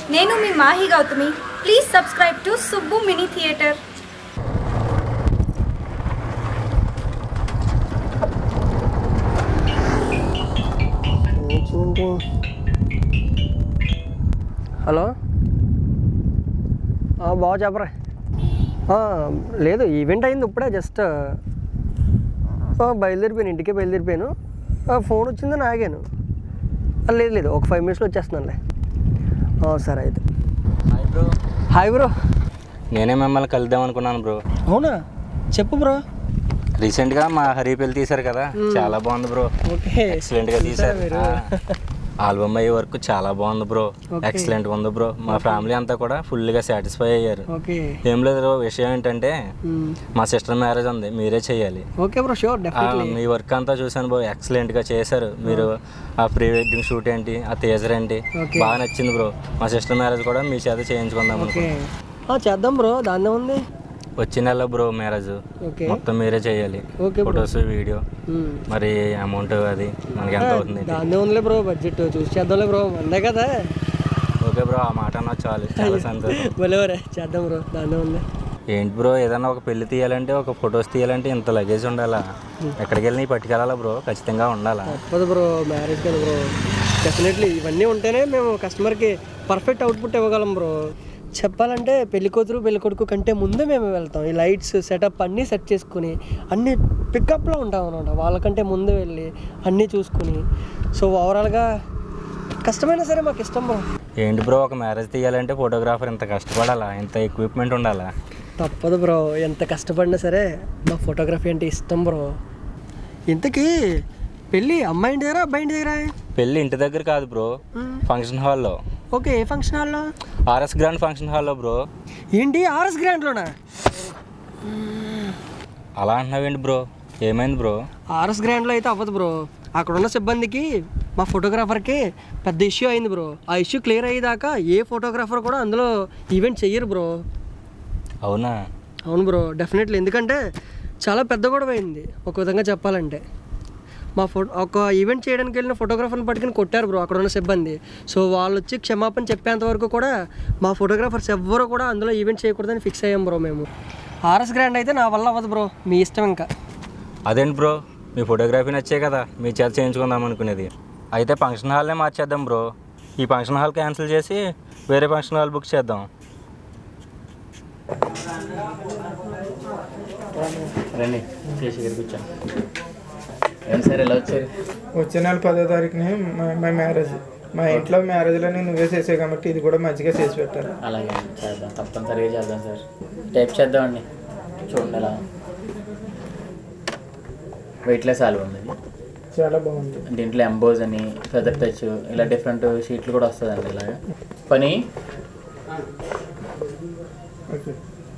నేను మీ Mahi Gautami please subscribe to Subbu mini theatre hello ఆ, బాగా చెప్పరా ఆ, లేదు ఈవెంట్ అయింది ఇప్పుడే జస్ట్ ఆ, బయలుదేరిపోయాను ఇంటికే బయలుదేరిపోయాను ఆ, ఫోన్ వచ్చిందని ఆగాను ఆ, లేదు లేదు ఒక ఫైవ్ మినిట్స్లో వచ్చేస్తున్నానులే ఆ, సరే అయితే హాయ్ బ్రో హాయ్ బ్రో నేనే మిమ్మల్ని కలుద్దాం అనుకున్నాను బ్రో అవునా చెప్పు బ్రో రీసెంట్గా మా హరి పెళ్లి తీశారు కదా చాలా బాగుంది బ్రో ఓకే ఎక్సలెంట్ గా తీశారు మీరు ఆల్బమ్ అయ్యే వరకు చాలా బాగుంది బ్రో Okay. ఎక్సలెంట్ ఉంది బ్రో మా ఫ్యామిలీ అంతా కూడా ఫుల్ గా సాటిస్ఫై అయ్యారు ఓకే ఏం లేదు బ్రో విషయం ఏంటంటే మ్, మా సిస్టర్ మ్యారేజ్ ఉంది మీరే చేయాలి ఓకే బ్రో షూర్ ఆ, డెఫినెట్లీ మీ వర్క్ అంతా చూసాను బ్రో ఎక్సలెంట్ గా చేశారు మీరు ఆ ప్రీ వెడ్డింగ్ షూట్ ఏంటి ఆ తేజర్ ఏంటి Okay. బాగా నచ్చింది బ్రో మా సిస్టర్ మ్యారేజ్ కూడా మీ చేత చేయించుకుందాం ఓకే అనుకుంటున్నాం. ఆ, చేద్దాం బ్రో దాన్నే ఉంది వచ్చే నెల బ్రో మ్యారేజ్ ఓకే మొత్తం మీరే చేయాలి ఓకే బ్రో ఫొటోస్ వీడియో మ్. మరి అమౌంట్ అది మనకి ఎంత అవుతుంది దాన్నే ఉందిలే బ్రో బడ్జెట్ చూసి చేద్దాంలే బ్రో అందే కదా ఓకే బ్రో ఆ మాట అన్నా చాలు చాలా సంతోషం భలేవరే చేద్దాం బ్రో దాన్నే ఉంది ఏంటి బ్రో ఏదైనా ఒక పెళ్లి తీయాలంటే ఒక ఫొటోస్ తీయాలంటే ఇంత లగేజ్ ఉండాలా ఎక్కడికి వెళ్ళి నీ పట్టుకెళ్ళాలా బ్రో ఖచ్చితంగా ఉండాలా తప్పదు బ్రో మ్యారేజ్ కదా బ్రో డెఫినెట్లీ ఇవన్నీ ఉంటేనే మేము కస్టమర్కి పర్ఫెక్ట్ అవుట్పుట్ ఇవ్వగలం బ్రో చెప్పాలంటే పెళ్లి కూతురు పెళ్లి కొడుకు కంటే ముందే మేము వెళ్తాం ఈ లైట్స్ సెటప్ అన్నీ సెట్ చేసుకుని అన్నీ పికప్లో ఉంటాం అనమాట వాళ్ళకంటే ముందే వెళ్ళి అన్నీ చూసుకుని సో ఓవరాల్గా కష్టమైనా సరే మాకు ఇష్టం బ్రో ఏంటి బ్రో ఒక మ్యారేజ్ తీయాలంటే ఫోటోగ్రాఫర్ ఇంత కష్టపడాలా ఇంత ఎక్విప్మెంట్ ఉండాలా తప్పదు బ్రో ఎంత కష్టపడినా సరే మా ఫోటోగ్రఫీ అంటే ఇష్టం బ్రో ఇంతకీ పెళ్ళి అమ్మాయి ఇంటి దగ్గర అబ్బాయి ఇంటి దగ్గర పెళ్ళి ఇంటి దగ్గర కాదు బ్రో ఫంక్షన్ హాల్లో ఓకే ఏ ఫంక్షన్ హాల్లో ఆర్ఎస్ గ్రాండ్ ఫంక్షన్ హాల్లో బ్రో ఏంటి ఆర్ఎస్ గ్రాండ్లోనా అలా అంటున్నావేంటి బ్రో ఏమైంది బ్రో ఆర్ఎస్ గ్రాండ్లో అయితే అవ్వదు బ్రో అక్కడ ఉన్న సిబ్బందికి మా ఫోటోగ్రాఫర్కి పెద్ద ఇష్యూ అయింది బ్రో ఆ ఇష్యూ క్లియర్ అయ్యేదాకా ఏ ఫోటోగ్రాఫర్ కూడా అందులో ఈవెంట్ చెయ్యరు బ్రో అవునా అవును బ్రో డెఫినెట్లీ ఎందుకంటే చాలా పెద్ద గొడవ అయింది ఒక విధంగా చెప్పాలంటే మా ఫోటో ఒక ఈవెంట్ చేయడానికి వెళ్ళిన ఫోటోగ్రాఫర్ని పట్టుకుని కొట్టారు బ్రో అక్కడ ఉన్న సిబ్బంది సో వాళ్ళు వచ్చి క్షమాపణ చెప్పేంత వరకు కూడా మా ఫోటోగ్రాఫర్స్ ఎవ్వరూ కూడా అందులో ఈవెంట్ చేయకూడదని ఫిక్స్ అయ్యాం బ్రో మేము ఆర్ఎస్ గ్రాండ్ అయితే నా వల్ల అవ్వదు బ్రో మీ ఇష్టం ఇంకా అదేంటి బ్రో మీ ఫోటోగ్రఫీ నచ్చే కదా మీ చేత చేయించుకుందాం అనుకునేది అయితే ఫంక్షన్ హాల్నే మార్చేద్దాం బ్రో ఈ ఫంక్షన్ హాల్ క్యాన్సిల్ చేసి వేరే ఫంక్షన్ హాల్ బుక్ చేద్దాం రండి చేసి కూర్చో ఏం సార్ ఎలా వచ్చారు వచ్చే నెల పదో తారీఖుని మా మా మ్యారేజ్ మా ఇంట్లో మ్యారేజ్లో నువ్వే చేసావు కాబట్టి ఇది కూడా మంచిగా చేసి పెట్టాలి అలాగే చేద్దాం తప్పనిసరిగా చేద్దాం సార్ టైప్ చేద్దామండి చూడండి ఎలా వెయిట్లెస్ ఆలు ఉంది ఇది. చాలా బాగుంది దీంట్లో ఎంబోజ్ అని ఫెదర్ టచ్ ఇలా డిఫరెంట్ షీట్లు కూడా వస్తుందండి ఇలాగా పని ఓకే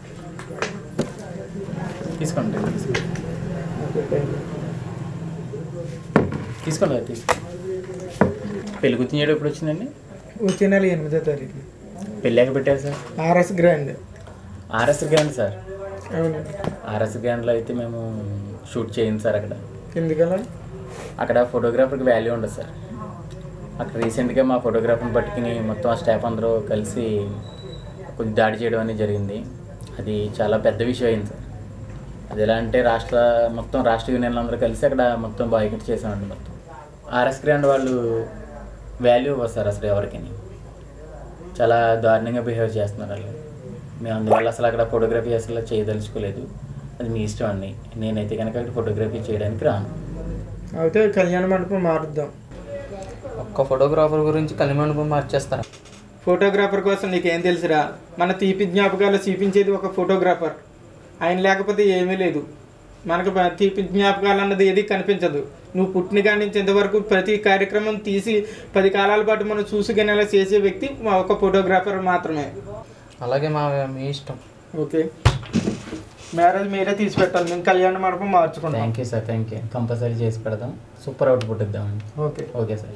తీసుకోండి తీసుకోండి ఓకే థ్యాంక్ యూ. తీసుకోండి అది తీసుకోండి పెళ్లి కూర్చుని ఎప్పుడు వచ్చిందండి వచ్చే నెల ఎనిమిదో తారీఖు పెళ్ళి ఎక్కడ పెట్టారు sir RS grand RS grand sir అవునండి ఆర్ఎస్ గ్రాండ్లో అయితే మేము షూట్ చేయండి సార్ అక్కడ ఎందుకలా అక్కడ ఫోటోగ్రాఫర్కి వాల్యూ ఉండదు సార్ అక్కడ రీసెంట్గా మా ఫోటోగ్రాఫర్ని పట్టుకుని మొత్తం ఆ స్టాఫ్ అందరూ కలిసి కొంచెం దాడి చేయడం అనేది జరిగింది అది చాలా పెద్ద విషయం అయింది సార్ అది ఎలా అంటే రాష్ట్ర మొత్తం రాష్ట్ర యూనియన్లు అందరూ కలిసి అక్కడ మొత్తం బాయ్కట్ చేసామండి మొత్తం ఆర్ఎస్ గ్రాండ్ వాళ్ళు వాల్యూ ఇవ్వరు సార్ అసలు ఎవరికి చాలా దారుణంగా బిహేవ్ చేస్తున్నారు వాళ్ళు మేము అందువల్ల అసలు అక్కడ ఫోటోగ్రఫీ అసలు చేయదలుచుకోలేదు అది మీ ఇష్టం అండి నేనైతే కనుక అక్కడ ఫోటోగ్రఫీ చేయడానికి రాను అయితే కళ్యాణ మండపం మారుద్దాం ఒక్క ఫోటోగ్రాఫర్ గురించి కలిమండపం మార్చేస్తారు ఫోటోగ్రాఫర్ కోసం నీకేం తెలుసురా మన తీపి జ్ఞాపకాలు చూపించేది ఒక ఫోటోగ్రాఫర్ ఆయన లేకపోతే ఏమీ లేదు మనకు ప- తీపి జ్ఞాపకాలు అన్నది ఏది కనిపించదు నువ్వు పుట్టిన కాడి నుంచి ఇంతవరకు ప్రతి కార్యక్రమం తీసి పది కాలాల పాటు మనం చూసుకునేలా చేసే వ్యక్తి మా ఒక ఫోటోగ్రాఫర్ మాత్రమే అలాగే మా మీ ఇష్టం ఓకే మ్యారేజ్ మీరే తీసి పెట్టాలి మేము కళ్యాణ మండపం మార్చుకుంటాం thank you sir thank you compulsory చేసి పెడదాం సూపర్ అవుట్పుట్ ఇద్దామండి okay okay sir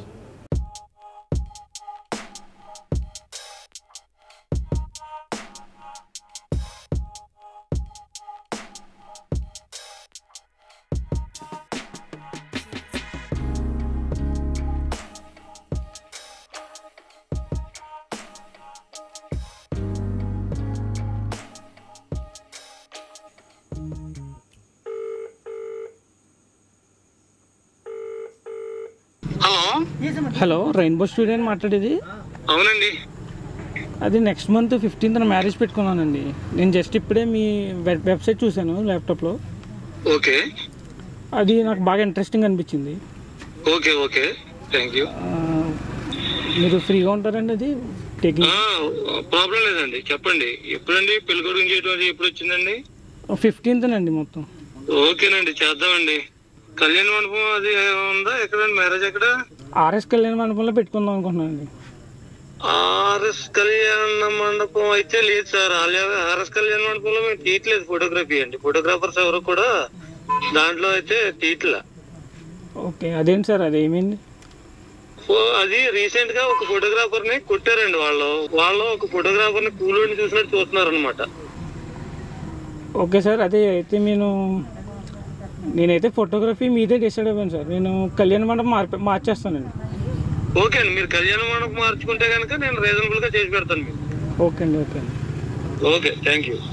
hello rainbow studio మాట్లాడేది అవునండి అది నెక్స్ట్ మంత్ ఫిఫ్టీన్త్ మ్యారేజ్ పెట్టుకున్నానండి నేను జస్ట్ ఇప్పుడే మీ వెబ్ వెబ్సైట్ చూశాను ల్యాప్టాప్లో ఓకే అది నాకు బాగా ఇంట్రెస్టింగ్ అనిపించింది ఓకే ఓకే థ్యాంక్ యూ ఆ, మీరు ఫ్రీగా ఉంటారండి అది టేకింగ్ ప్రాబ్లం లేదండి చెప్పండి ఎప్పుడండి పెళ్లి కొడుకు చేయడం అది ఎప్పుడు వచ్చిందండి ఫిఫ్టీన్త్ అండి మొత్తం ఓకేనండి చేద్దామండి కళ్యాణ మండపం అది ఉందా ఎక్కడండి మ్యారేజ్ ఎక్కడ ఆర్ఎస్ కళ్యాణ మండపంలో పెట్టుకుందాం అనుకుంటున్నానండి ఆర్ఎస్ కళ్యాణ మండపం అయితే లేదు సార్ ఆర్ఎస్ కళ్యాణ మండపంలో మేము తీయట్లేదు ఫోటోగ్రఫీ అండి ఫోటోగ్రాఫర్స్ ఎవరు కూడా దాంట్లో అయితే తీయట్లే ఓకే అదేంటి సార్ అది ఏమైంది ఓ- అది రీసెంట్ గా ఒక ఫోటోగ్రాఫర్ ని కొట్టారండి వాళ్ళు వాళ్ళు ఒక ఫోటోగ్రాఫర్ ని కూలోని చూసినట్టు చూస్తున్నారు అనమాట ఓకే సార్ అదే అయితే నేను నేనైతే ఫోటోగ్రఫీ మీదే డిసైడ్ అయిపోయాను సార్ నేను కళ్యాణ మండపం మార్పి మార్చేస్తానండి ఓకే అండి మీరు కళ్యాణ మండపం మార్చుకుంటే కనుక నేను రీజనబుల్ గా చేసి పెడతాను మీకు ఓకే అండి ఓకే అండి okay thank you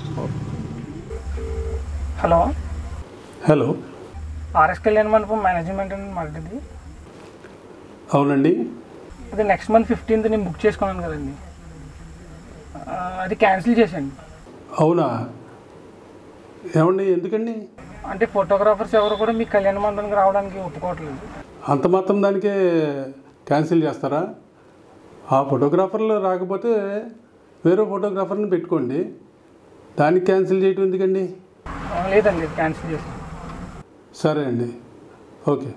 hello hello RS Kalyana Mandapam management అని మాట్లాడింది అవునండి అది నెక్స్ట్ మంత్ ఫిఫ్టీన్త్ నేను బుక్ చేసుకున్నాను కదండి ఆ, అది క్యాన్సిల్ చేశాను అవునా ఏమండి ఎందుకండి అంటే ఫోటోగ్రాఫర్స్ ఎవరు కూడా మీ కళ్యాణ మండపానికి రావడానికి ఒప్పుకోవట్లేదు అంత మాత్రం దానికే క్యాన్సిల్ చేస్తారా ఆ ఫోటోగ్రాఫర్లు రాకపోతే వేరే ఫోటోగ్రాఫర్ని పెట్టుకోండి దానికి క్యాన్సిల్ చేయటం ఎందుకండి ఆ, లేదండి క్యాన్సిల్ చేశాను సరే అండి ఓకే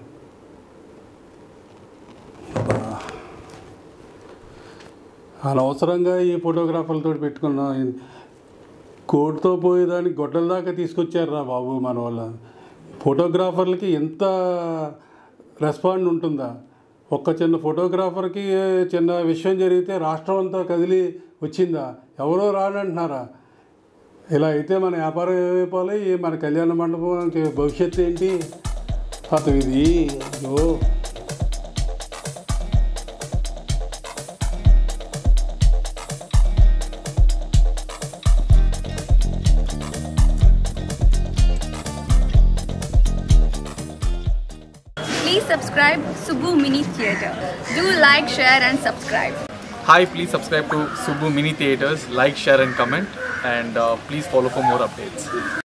అనవసరంగా ఈ ఫోటోగ్రాఫర్లతో పెట్టుకున్నాం కోట్తో పోయేదానికి గొడ్డల దాకా తీసుకొచ్చారా బాబు మన వాళ్ళ ఫోటోగ్రాఫర్లకి ఎంత రెస్పాండ్ ఉంటుందా ఒక్క చిన్న ఫోటోగ్రాఫర్కి చిన్న విషయం జరిగితే రాష్ట్రం అంతా కదిలి వచ్చిందా ఎవరో రానంటున్నారా ఇలా అయితే మన వ్యాపారం ఏమైపోవాలి ఈ మన కళ్యాణ మండపానికి భవిష్యత్తు ఏంటి అసలు ఇది అయ్యో Please subscribe Subbu Mini Theatre. Do like, share and subscribe. Hi, please subscribe to Subu Mini Theaters, like, share, and comment, and uh, please follow for more updates.